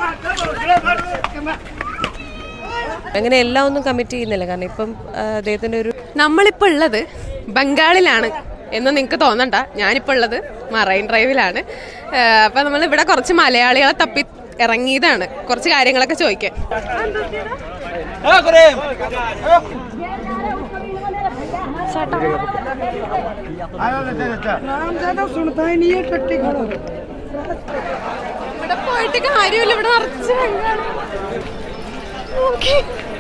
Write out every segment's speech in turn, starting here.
അങ്ങനെ എല്ലാം ഒന്നും കമ്മിറ്റ് ചെയ്യുന്നില്ല കാരണം ഇപ്പം ആ, അദ്ദേഹത്തിന്റെ ഒരു നമ്മളിപ്പോൾ ഉള്ളത് ബംഗാളിലാണ് എന്ന് നിങ്ങൾക്ക് തോന്നണ്ട ഞാനിപ്പോൾ ഉള്ളത് മറൈൻ ഡ്രൈവിലാണ് അപ്പം നമ്മൾ ഇവിടെ കുറച്ച് മലയാളികളെ തപ്പി ഇറങ്ങിയതാണ് കുറച്ച് കാര്യങ്ങളൊക്കെ ചോദിക്കാൻ ഇവിടെ പോയിട്ട് കാര്യമില്ല ഇവിടെ നിറച്ച് ബംഗാളി Okay.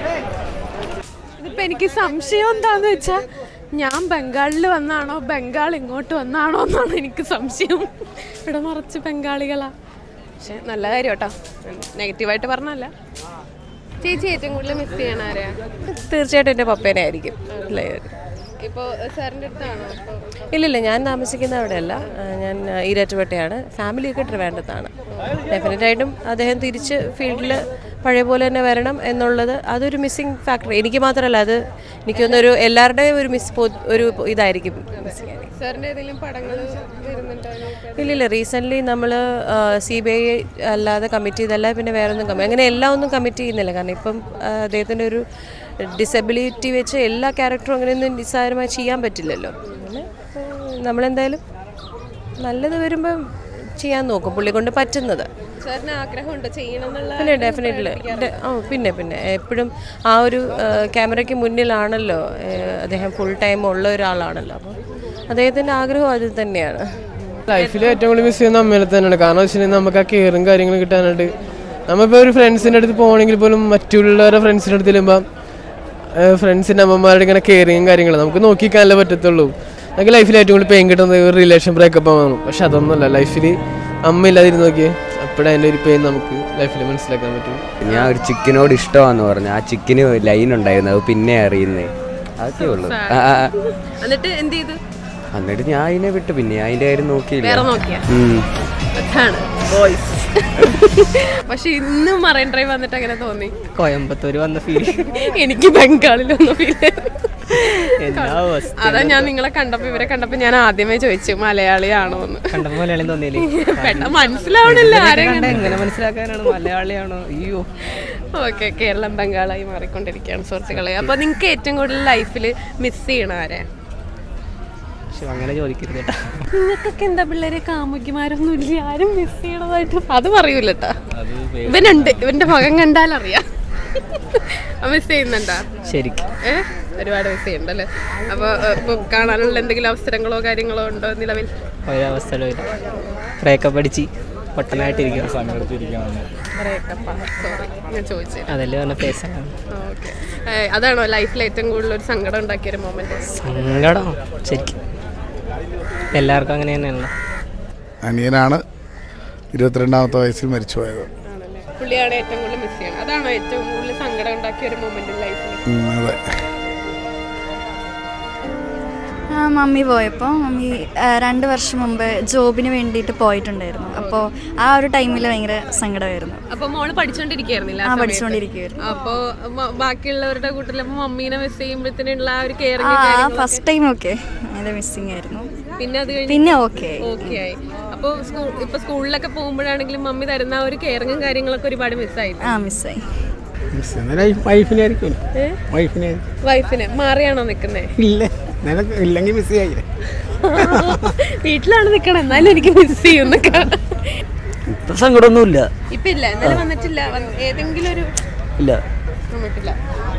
ഇതിപ്പോ എനിക്ക് സംശയം എന്താന്ന് വെച്ചാ ഞാൻ ബംഗാളിൽ വന്നാണോ ബംഗാൾ ഇങ്ങോട്ട് വന്നാണോ എന്നാണ് എനിക്ക് സംശയം ഇവിടെ നിറച്ച് ബംഗാളികളാ പക്ഷെ നല്ല കാര്യം കേട്ടോ നെഗറ്റീവായിട്ട് പറഞ്ഞല്ല ചേച്ചി ഏറ്റവും കൂടുതൽ മിസ് ചെയ്യണ ആരെയാ തീർച്ചയായിട്ടും എൻ്റെ പപ്പേനെ ആയിരിക്കും അല്ലേ ഇപ്പോൾ സാറിൻ്റെ അടുത്താണോ ഇല്ലില്ല ഞാൻ താമസിക്കുന്ന അവിടെയല്ല ആ, ഞാൻ ആ, ഈരാറ്റുപേട്ടയാണ് ഫാമിലിയൊക്കെ ട്രിവാൻഡത്താണ് ഡെഫിനറ്റായിട്ടും അദ്ദേഹം തിരിച്ച് ഫീൽഡിൽ പഴയ പോലെ തന്നെ വരണം എന്നുള്ളത് അതൊരു മിസ്സിങ് ഫാക്ടർ എനിക്ക് മാത്രമല്ല അത് എനിക്കൊന്നൊരു എല്ലാവരുടെയും ഒരു മിസ് ഒരു ഇതായിരിക്കും മിസ്സിങ് ആയിരിക്കും സാറിൻ്റെ ഏതെങ്കിലും പടങ്ങൾ വരുന്നുണ്ടോ ഇല്ലില്ല റീസെൻ്റ്ലി നമ്മൾ സി ബി ഐ അല്ലാതെ കമ്മിറ്റ് ചെയ്തല്ല പിന്നെ വേറെ ഒന്നും കമ്മി അങ്ങനെ എല്ലാം ഒന്നും കമ്മിറ്റ് ചെയ്യുന്നില്ല കാരണം ഇപ്പം ആ, അദ്ദേഹത്തിൻ്റെ ഒരു ഡിസബിലിറ്റി വെച്ച് എല്ലാ ക്യാരക്ടറും അങ്ങനെയൊന്നും നിസ്സാരമായി ചെയ്യാൻ പറ്റില്ലല്ലോ അങ്ങനെ ആ, നമ്മളെന്തായാലും നല്ലത് വരുമ്പം ചെയ്യാൻ നോക്കും പുള്ളി കൊണ്ട് പറ്റുന്നത് സാറിന് ആഗ്രഹമുണ്ട് ചെയ്യണം എന്നുള്ള പിന്നെ ഡെഫിനറ്റ്ലി ഓ പിന്നെ പിന്നെ എപ്പോഴും ആ ഒരു ആ, ക്യാമറയ്ക്ക് മുന്നിലാണല്ലോ ഏ, അദ്ദേഹം ഫുൾ ടൈം ഉള്ള ഒരാളാണല്ലോ അപ്പോൾ അദ്ദേഹത്തിൻ്റെ ആഗ്രഹം അത് തന്നെയാണ് ലൈഫിൽ ഏറ്റവും കൂടുതൽ മിസ് ചെയ്യുന്ന അമ്മേനെ തന്നെയാണ് കാരണം വെച്ചിട്ടുണ്ടെങ്കിൽ നമുക്ക് ആ കെയറും കാര്യങ്ങളും കിട്ടാനായിട്ട് നമ്മളിപ്പോൾ ഒരു ഫ്രണ്ട്സിൻ്റെ അടുത്ത് പോകണമെങ്കിൽ പോലും മറ്റുള്ളവരുടെ ഫ്രണ്ട്സിൻ്റെ അടുത്ത് ചെല്ലുമ്പോൾ ഫ്രണ്ട്സിൻ്റെ അമ്മമാരുടെ ഇങ്ങനെ കെയറിങ്ങും കാര്യങ്ങളും നമുക്ക് നോക്കിക്കാനല്ലേ പറ്റത്തുള്ളൂ നമുക്ക് ലൈഫിൽ ഏറ്റവും കൂടുതൽ പെയിൻ കിട്ടുന്നത് ഒരു റിലേഷൻ ബ്രേക്കപ്പ് ആവണം പക്ഷെ അതൊന്നുമല്ല ലൈഫിൽ അമ്മ ഇല്ലാതിരുന്ന് നോക്കിയേ അപ്പോഴേ അതിൻ്റെ ഒരു പെയിൻ നമുക്ക് ലൈഫിൽ മനസ്സിലാക്കാൻ പറ്റും ഞാൻ ഒരു ചിക്കനോട് ഇഷ്ടമാന്ന് പറഞ്ഞു ആ ചിക്കന് ലൈൻ ഉണ്ടായിരുന്നു അത് പിന്നെ അറിയുന്നേ അതൊക്കെ ഉള്ളു ആ, ആ, ആ. എന്നിട്ട് എന്ത് ചെയ്തു എന്നിട്ട് ഞാൻ അതിനെ വിട്ടു പിന്നെ ഞാൻ അതിന്റെ കാര്യം നോക്കിയില്ല വേറെ നോക്കിയാ ഉം. അതാണ് ബോയ്സ് പക്ഷെ ഇന്ന് മറൈൻ ഡ്രൈവ് വന്നിട്ട് അങ്ങനെ തോന്നി കോയമ്പത്തൂർ വന്ന ഫീൽ എനിക്ക് ബംഗാളിലൊന്നും ഫീൽ എല്ലാ അവസ്ഥ അതാ ഞാൻ നിങ്ങളെ കണ്ടപ്പോ ഇവരെ കണ്ടപ്പോ ഞാൻ ആദ്യമേ ചോദിച്ചു മലയാളിയാണോ എന്ന് കണ്ടപ്പോ മലയാളം തോന്നിയില്ലേ പെട്ടെന്ന് മനസ്സിലാവണില്ല ആരെ കണ്ട എങ്ങനെ മനസ്സിലാക്കാനാണ് മലയാളിയാണോ അയ്യോ ഓക്കെ കേരളം ബംഗാളായി മാറിക്കൊണ്ടിരിക്കുകയാണ് സുഹൃത്തുക്കളെ അപ്പൊ നിങ്ങൾക്ക് ഏറ്റവും കൂടുതൽ ലൈഫിൽ മിസ് ചെയ്യണ ആരെ പക്ഷെ അങ്ങനെ ചോദിക്കരുത് കേട്ടാ നിങ്ങൾക്കൊക്കെ എന്താ പിള്ളേരെ കാമുകിമാരൊന്നും ഇല്ല ആരും മിസ് ചെയ്യണതായിട്ട് അത് പറയൂലട്ടാ ഇവനുണ്ട് ഇവന്റെ മകൻ കണ്ടാലറിയാം മിസ് ചെയ്യുന്നുണ്ടാ ശരിക്കും ഏ ഒരുപാട് മിസ് ചെയ്യുന്നുണ്ടല്ലേ അപ്പൊ ഇപ്പൊ കാണാനുള്ള എന്തെങ്കിലും അവസരങ്ങളോ കാര്യങ്ങളോ ഉണ്ടോ നിലവിൽ ഒരവസ്ഥയിലും ഇല്ല ബ്രേക്കപ്പ് അടിച്ച് പൊട്ടനായിട്ടിരിക്കുക സോറി ഞാൻ ചോദിച്ചത് അതല്ലേ പറഞ്ഞ പേസാണ് ഓക്കെ അതാണോ ലൈഫിൽ ഏറ്റവും കൂടുതൽ ഒരു സങ്കടം ഉണ്ടാക്കിയ ഒരു മൊമെന്റ് സങ്കടം ശരിക്കും എല്ലാവർക്കും അങ്ങനെ തന്നെയാണല്ലോ അനിയനാണ് ഇരുപത്തിരണ്ടാമത്തെ വയസ്സിൽ മരിച്ചുപോയത് പുള്ളിയാണ് ഏറ്റവും കൂടുതൽ മിസ് ചെയ്യണം അതാണോ ഏറ്റവും കൂടുതൽ സങ്കടം ഉണ്ടാക്കിയ ഒരു മൊമെന്റ് ലൈഫിൽ ഉം, അതെ ആ മമ്മി പോയപ്പോൾ മമ്മി ആ, രണ്ട് വർഷം മുമ്പ് ജോബിന് വേണ്ടിയിട്ട് പോയിട്ടുണ്ടായിരുന്നു അപ്പോൾ ആ ഒരു ടൈമിൽ ഭയങ്കര സങ്കടമായിരുന്നു അപ്പൊ മോള് പഠിച്ചോണ്ടിരിക്കുകയായിരുന്നില്ല ആ പഠിച്ചുകൊണ്ടിരിക്കുകയായിരുന്നു അപ്പൊ മ- ബാക്കിയുള്ളവരുടെ കൂട്ടത്തിൽ അപ്പൊ മമ്മീനെ മിസ് ചെയ്യുമ്പോഴത്തേനുള്ള ആ ഒരു ആ കെയറിങ് ആ ഫസ്റ്റ് ടൈം ഓക്കെ ഭയങ്കര മിസ്സിങ് ആയിരുന്നു പിന്നെ അത് കഴിഞ്ഞ് പിന്നെ ഓക്കെ ഓക്കെ ആയി അപ്പൊ സ്കൂൾ ഇപ്പൊ സ്കൂളിലൊക്കെ പോകുമ്പോഴാണെങ്കിലും മമ്മി തരുന്ന ആ ഒരു കെയറിങ്ങും കാര്യങ്ങളൊക്കെ ഒരുപാട് മിസ്സായി ആ മിസ്സായി വൈഫിനെ ആയിരിക്കും വൈഫിനെ വൈഫിനെ മാറിയാണോ നിക്കുന്നേ ഇല്ല നിനക്ക് ഇല്ലെങ്കിൽ മിസ് ചെയ്യില്ലേ വീട്ടിലാണ് നിക്കണേ എന്നാലും എനിക്ക് മിസ് ചെയ്യുന്നൊക്കെ ഇപ്പൊ സങ്കടമൊന്നുമില്ല ഇപ്പൊ ഇല്ല ഇന്നലെ വന്നിട്ടില്ല വന്ന് ഏതെങ്കിലും ഒരു ഇല്ല വന്നിട്ടില്ല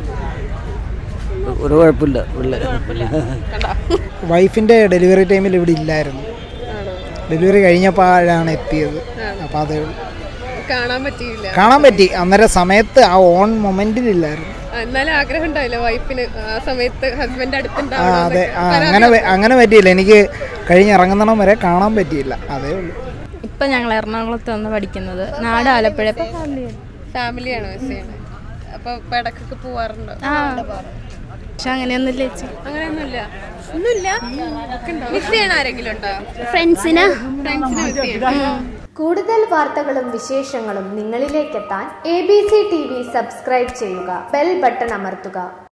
ഒരു കുഴപ്പമില്ല പിള്ളേർ കണ്ടാ വൈഫിൻ്റെ ഡെലിവറി ടൈമിൽ ഇവിടെ ഇല്ലായിരുന്നു ആണോ ഡെലിവറി കഴിഞ്ഞപ്പോഴാണ് എത്തിയത് അപ്പോൾ അതേ ഉള്ളൂ കാണാൻ പറ്റിയില്ല കാണാൻ പറ്റി അന്നേരം സമയത്ത് ആ ഓൺ മൊമെന്റിൽ ഇല്ലായിരുന്നു ആ, എന്നാലും ആഗ്രഹം ഉണ്ടാവില്ല വൈഫിന് ആ സമയത്ത് ഹസ്ബൻഡ് ആ അടുത്തുണ്ടാവണം അതെ ആ, അങ്ങനെ വ- അങ്ങനെ പറ്റിയില്ല എനിക്ക് കഴിഞ്ഞിറങ്ങുന്നിടം വരെ കാണാൻ പറ്റിയില്ല അതേ ഉള്ളൂ ഇപ്പം ഞങ്ങൾ എറണാകുളത്താണ് പഠിക്കുന്നത് നാട് ആലപ്പുഴ ഇപ്പം ഫാമിലിയാണ് മിസ് ചെയ്യുന്നത് അപ്പൊ ഇപ്പൊ ഇടക്കൊക്കെ പോവാറുണ്ടോ ആ പക്ഷെ അങ്ങനെയൊന്നുമില്ല ചേച്ചി അങ്ങനെയൊന്നുമില്ല ഒന്നുമില്ല മിസ് ചെയ്യണ ആരെങ്കിലും ഉണ്ടോ ഫ്രണ്ട്സിന് ഫ്രണ്ട്സിനെ മിസ് ചെയ്യണം കൂടുതൽ വാർത്തകളും വിശേഷങ്ങളും നിങ്ങളിലേക്കെത്താൻ A B C T V subscribe ചെയ്യുക ബെൽ ബട്ടൺ അമർത്തുക